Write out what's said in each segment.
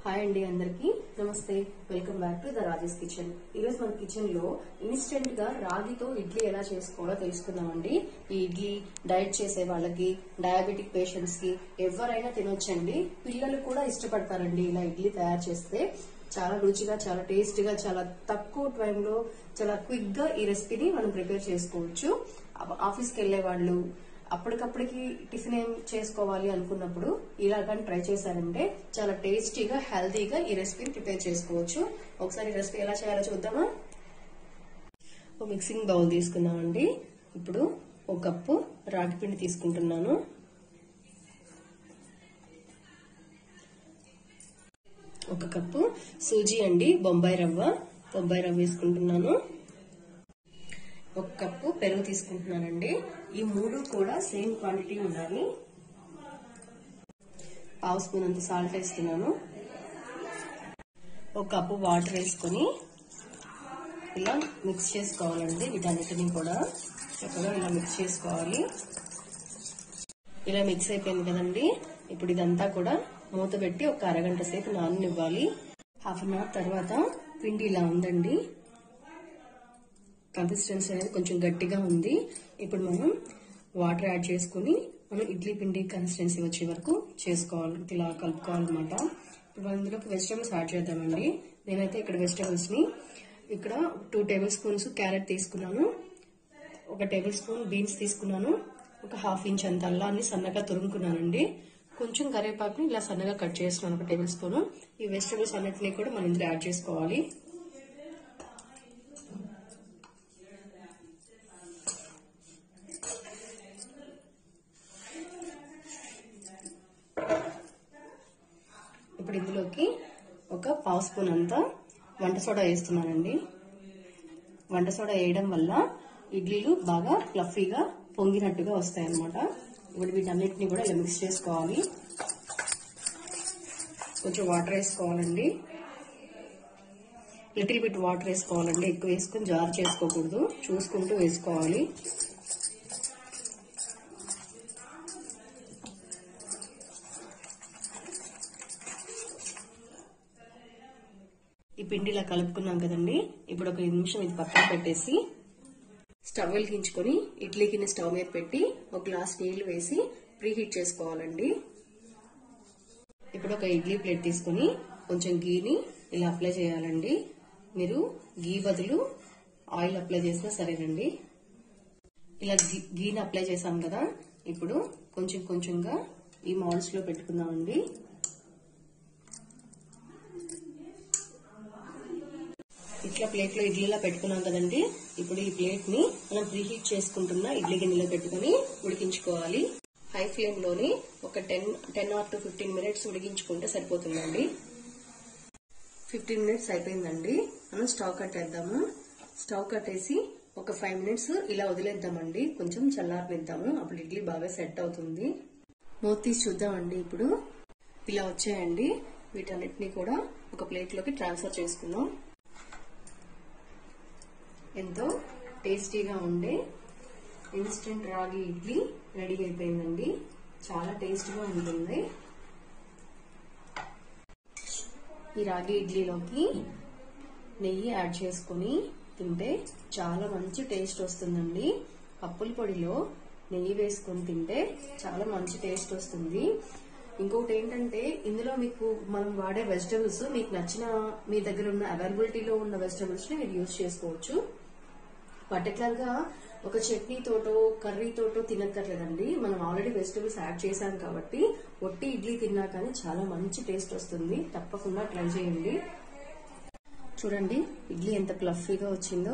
hi అండి అందరికి నమస్తే welcome back to the Rajesh kitchen ఈ రోజు మన కిచెన్ లో ఇన్స్టెంట్ గా రాగితో ఇడ్లీ ఎలా చేసుకోవాలో తెలుసుకుందామండి ఈ ఇడ్లీ డైట్ చేసే వాళ్ళకి డయాబెటిక్ పేషెంట్స్ కి ఎవరైనా తినొచ్చండి పిల్లలు కూడా ఇష్టపడతారండి ఇలా ఇడ్లీ తయారు చేస్తే చాలా రుచిగా చాలా టేస్ట్ గా చాలా తక్కువ టైం లో చాలా క్విక్ గా ఈ రెసిపీని మనం ప్రిపేర్ చేసుకోవచ్చు ఆఫీస్ కి వెళ్లే వాళ్ళు అప్పటికప్పటికి టిఫిన్ ఏం చేసుకోవాలి అనుకున్నప్పుడు ఇలా కానీ ట్రై చేశారంటే చాలా టేస్టీగా హెల్తీగా ఈ రెసిపీని ప్రిపేర్ చేసుకోవచ్చు ఒకసారి ఈ రెసిపీ ఎలా చేయాలో చూద్దామా ఒక మిక్సింగ్ బౌల్ తీసుకుందామండి ఇప్పుడు ఒక కప్పు రాగి పిండి తీసుకుంటున్నాను ఒక కప్పు సూజీ అండి బొంబాయి రవ్వ బొంబాయి రవ్వ వేసుకుంటున్నాను ఒక కప్పు పెరుగు తీసుకుంటున్నానండి ఈ మూడు కూడా సేమ్ క్వాంటిటీ ఉండాలి పావు స్పూన్ అంత సాల్ట్ వేస్తున్నాను ఒక కప్పు వాటర్ వేసుకొని ఇలా మిక్స్ చేసుకోవాలండి వీటన్నిటిని కూడా చక్కగా ఇలా మిక్స్ చేసుకోవాలి ఇలా మిక్స్ అయిపోయింది కదండి ఇప్పుడు ఇదంతా కూడా మూత పెట్టి ఒక అరగంట సేపు నాననివ్వాలి హాఫ్ అన్ అవర్ తర్వాత పిండి ఇలా ఉందండి కన్సిస్టెన్సీ అనేది కొంచెం గట్టిగా ఉంది ఇప్పుడు మనం వాటర్ యాడ్ చేసుకుని మనం ఇడ్లీ పిండి కన్సిస్టెన్సీ వచ్చే వరకు చేసుకోవాలి ఇలా కలుపుకోవాలన్నమాట ఇప్పుడు మనం ఇందులోకి వెజిటేబుల్స్ యాడ్ చేద్దామండి నేనైతే ఇక్కడ వెజిటేబుల్స్ ని ఇక్కడ టూ టేబుల్ స్పూన్స్ క్యారెట్ తీసుకున్నాను ఒక టేబుల్ స్పూన్ బీన్స్ తీసుకున్నాను ఒక హాఫ్ ఇంచ్ అంత అల్లాన్ని సన్నగా తురుముకున్నానండి కొంచెం కరివేపాకుని ఇలా సన్నగా కట్ చేస్తున్నాను ఒక టేబుల్ స్పూన్ ఈ వెజిటేబుల్స్ అన్నిటిని కూడా మనం ఇందులో యాడ్ చేసుకోవాలి ఇప్పుడు ఇందులోకి ఒక పావు స్పూన్ అంతా వంట సోడా వేస్తున్నానండి వంట సోడా వేయడం వల్ల ఇడ్లీలు బాగా ఫ్లఫీగా పొంగినట్టుగా వస్తాయి అన్నమాట ఇప్పుడు వీటన్నిటిని కూడా ఇలా మిక్స్ చేసుకోవాలి కొంచెం వాటర్ వేసుకోవాలండి లిటిల్ బిట్ వాటర్ వేసుకోవాలండి ఎక్కువ వేసుకుని జార్ చేసుకోకూడదు చూసుకుంటూ వేసుకోవాలి ఈ పిండి ఇలా కలుపుకున్నాం కదండి ఇప్పుడు ఒక నిమిషం ఇది పక్కన పెట్టేసి స్టవ్ వెలిగించుకొని ఇడ్లీ గిన్నె స్టవ్ మీద పెట్టి ఒక గ్లాస్ నీళ్లు వేసి ప్రీహీట్ చేసుకోవాలండి ఇప్పుడు ఒక ఇడ్లీ ప్లేట్ తీసుకుని కొంచెం గీని ఇలా అప్లై చేయాలండి మీరు గీ బదులు ఆయిల్ అప్లై చేసినా సరేనండి ఇలా గీని అప్లై చేసాం కదా ఇప్పుడు కొంచెం కొంచెంగా ఈ మౌల్డ్స్ లో పెట్టుకుందామండి ఇట్లా ప్లేట్ లో ఇడ్లీలా పెట్టుకున్నాం కదండి ఇప్పుడు ఈ ప్లేట్ ని మనం ప్రీహీట్ చేసుకుంటున్న ఇడ్లీ గిన్నెలో పెట్టుకుని ఉడికించుకోవాలి హై ఫ్లేమ్ లోని ఒక ten ten or to fifteen minutes ఉడికించుకుంటే సరిపోతుందండి ఫిఫ్టీన్ మినిట్స్ అయిపోయిందండి మనం స్టవ్ కట్టేద్దాము స్టవ్ కట్టేసి ఒక ఫైవ్ మినిట్స్ ఇలా వదిలేద్దామండి కొంచెం చల్లారనిద్దాము అప్పుడు ఇడ్లీ బాగా సెట్ అవుతుంది మూత తీసి చూద్దామండి ఇప్పుడు ఇలా వచ్చాయండి వీటన్నిటిని కూడా ఒక ప్లేట్ లోకి ట్రాన్స్ఫర్ చేసుకుందాం ఎంతో టేస్టీగా ఉండే ఇన్స్టెంట్ రాగి ఇడ్లీ రెడీ అయిపోయిందండి చాలా టేస్ట్గా ఉంటుంది ఈ రాగి ఇడ్లీలోకి నెయ్యి యాడ్ చేసుకుని తింటే చాలా మంచి టేస్ట్ వస్తుందండి పప్పుల పొడిలో నెయ్యి వేసుకొని తింటే చాలా మంచి టేస్ట్ వస్తుంది ఇంకొకటి ఏంటంటే ఇందులో మీకు మనం వాడే వెజిటబుల్స్ మీకు నచ్చిన మీ దగ్గర ఉన్న అవైలబిలిటీలో ఉన్న వెజిటబుల్స్ ని మీరు యూజ్ చేసుకోవచ్చు పర్టికులర్ గా ఒక చట్నీ తోటో కర్రీ తోటో తినక్కర్లేదండి మనం ఆల్రెడీ వెజిటబుల్స్ యాడ్ చేశాం కాబట్టి ఒట్టి ఇడ్లీ తిన్నా కానీ చాలా మంచి టేస్ట్ వస్తుంది తప్పకుండా ట్రై చేయండి చూడండి ఇడ్లీ ఎంత ప్లఫీగా వచ్చిందో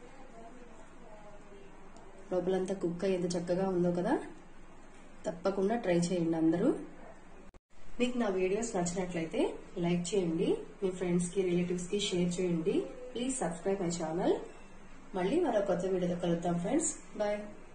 లోపలంతా కుక్క ఎంత చక్కగా ఉందో కదా తప్పకుండా ట్రై చేయండి అందరూ మీకు నా వీడియోస్ నచ్చినట్లయితే లైక్ చేయండి మీ ఫ్రెండ్స్ కి రిలేటివ్స్ కి షేర్ చేయండి ప్లీజ్ సబ్స్క్రైబ్ మై ఛానల్ మళ్ళీ మరో కొత్త వీడియోతో కలుద్దాం ఫ్రెండ్స్ బాయ్